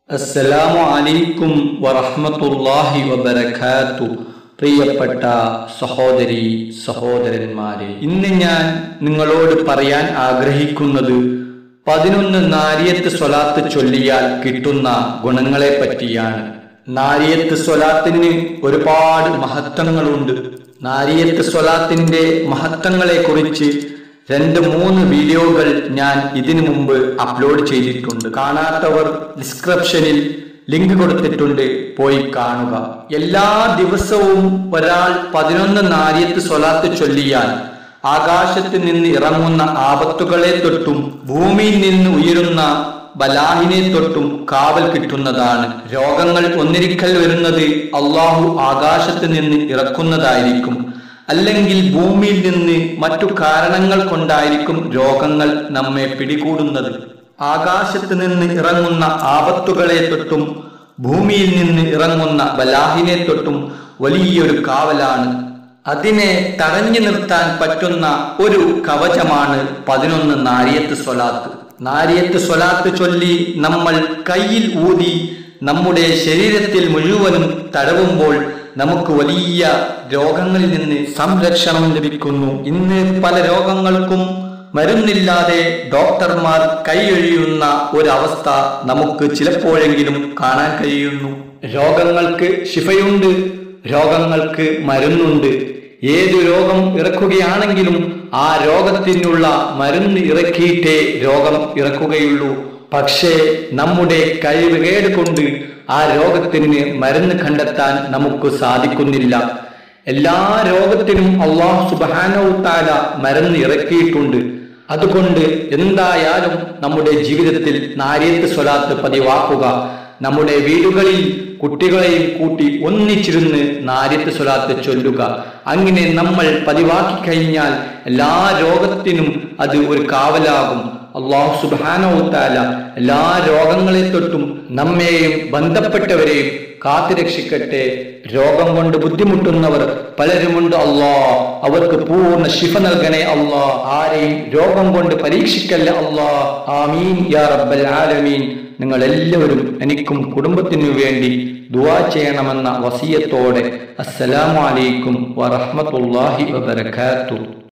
അസ്സലാമു അലൈക്കും വറഹ്മത്തുള്ളാഹി വബറകാത്തു പ്രിയപ്പെട്ട സഹോദരി സഹോദരന്മാരെ ഇന്ന് ഞാൻ നിങ്ങളോട് പറയാൻ ആഗ്രഹിക്കുന്നത് പതിനൊന്ന് നാരിയത്ത് സ്വലാത്ത് ചൊല്ലിയാൽ കിട്ടുന്ന ഗുണങ്ങളെ പറ്റിയാണ് നാരിയത്ത് സ്വലാത്തിന് ഒരുപാട് മഹത്വങ്ങളുണ്ട് നാരിയത്ത് സ്വലാത്തിന്റെ മഹത്വങ്ങളെ കുറിച്ച് രണ്ട് മൂന്ന് വീഡിയോകൾ ഞാൻ ഇതിനു മുമ്പ് അപ്ലോഡ് ചെയ്തിട്ടുണ്ട് കാണാത്തവർ ഡിസ്ക്രിപ്ഷനിൽ ലിങ്ക് കൊടുത്തിട്ടുണ്ട് പോയി കാണുക എല്ലാ ദിവസവും ഒരാൾ പതിനൊന്ന് നാരിയത്ത് സ്വലാത്ത് ചൊല്ലിയാൽ ആകാശത്ത് നിന്ന് ഇറങ്ങുന്ന ആപത്തുകളെ തൊട്ടും ഭൂമിയിൽ നിന്ന് ഉയരുന്ന ബലാഹിനെ തൊട്ടും കാവൽ കിട്ടുന്നതാണ് രോഗങ്ങൾ ഒന്നിരിക്കൽ വരുന്നത് അള്ളാഹു ആകാശത്ത് നിന്ന് ഇറക്കുന്നതായിരിക്കും അല്ലെങ്കിൽ ഭൂമിയിൽ നിന്ന് മറ്റു കാരണങ്ങൾ കൊണ്ടായിരിക്കും രോഗങ്ങൾ നമ്മെ പിടികൂടുന്നത് ആകാശത്ത് നിന്ന് ഇറങ്ങുന്ന ആപത്തുകളെ തൊട്ടും ഭൂമിയിൽ നിന്ന് ഇറങ്ങുന്ന ബലാഹിനെ തൊട്ടും വലിയൊരു കാവലാണ് അതിനെ തടഞ്ഞു നിർത്താൻ പറ്റുന്ന ഒരു കവചമാണ് പതിനൊന്ന് നാരിയത്ത് സ്വലാത്ത് നാരിയത്ത് സ്വലാത്ത് ചൊല്ലി നമ്മൾ കയ്യിൽ ഊതി നമ്മുടെ ശരീരത്തിൽ മുഴുവനും തടവുമ്പോൾ നമുക്ക് വലിയ രോഗങ്ങളിൽ നിന്ന് സംരക്ഷണം ലഭിക്കുന്നു ഇന്ന് പല രോഗങ്ങൾക്കും മരുന്നില്ലാതെ ഡോക്ടർമാർ കൈയൊഴിയുന്ന ഒരവസ്ഥ നമുക്ക് ചിലപ്പോഴെങ്കിലും കാണാൻ കഴിയുന്നു രോഗങ്ങൾക്ക് ശിഫയുണ്ട് രോഗങ്ങൾക്ക് മരുന്നുണ്ട് ഏതു രോഗം ഇറക്കുകയാണെങ്കിലും ആ രോഗത്തിനുള്ള മരുന്ന് ഇറക്കിയിട്ടേ രോഗം ഇറക്കുകയുള്ളൂ പക്ഷേ നമ്മുടെ കഴിവ് കേട് കൊണ്ട് ആ രോഗത്തിന് മരുന്ന് കണ്ടെത്താൻ നമുക്ക് സാധിക്കുന്നില്ല എല്ലാ രോഗത്തിനും അള്ളാഹു സുബാനവുത്താല മരുന്ന് ഇറക്കിയിട്ടുണ്ട് അതുകൊണ്ട് എന്തായാലും നമ്മുടെ ജീവിതത്തിൽ നാരിയത്ത് സ്വലാത്ത് പതിവാക്കുക നമ്മുടെ വീടുകളിൽ കുട്ടികളെയും കൂട്ടി ഒന്നിച്ചിരുന്ന് നാരിയത്ത് സ്വലാത്ത് ചൊല്ലുക അങ്ങനെ നമ്മൾ പതിവാക്കി കഴിഞ്ഞാൽ എല്ലാ രോഗത്തിനും അത് ഒരു കാവലാകും അള്ളാഹു സുബാനവുത്താല എല്ലാ രോഗങ്ങളെ തൊട്ടും നമ്മെയും ബന്ധപ്പെട്ടവരെയും കാത്തുരക്ഷിക്കട്ടെ രോഗം കൊണ്ട് ബുദ്ധിമുട്ടുന്നവർ പലരുമുണ്ട് അള്ളാ അവർക്ക് പൂർണ്ണ ശിഫ നൽകണേ അള്ളാ ആരെയും രോഗം കൊണ്ട് പരീക്ഷിക്കല്ല അള്ളാ ആമീൻ യാ റബ്ബൽ ആലമീൻ നിങ്ങൾ എല്ലാവരും എനിക്കും കുടുംബത്തിനു വേണ്ടി ദുവാ ചെയ്യണമെന്ന വസിയത്തോടെ അസ്സലാമു അലൈക്കും വറഹ്മത്തുള്ളാഹി വബറകാതുഹു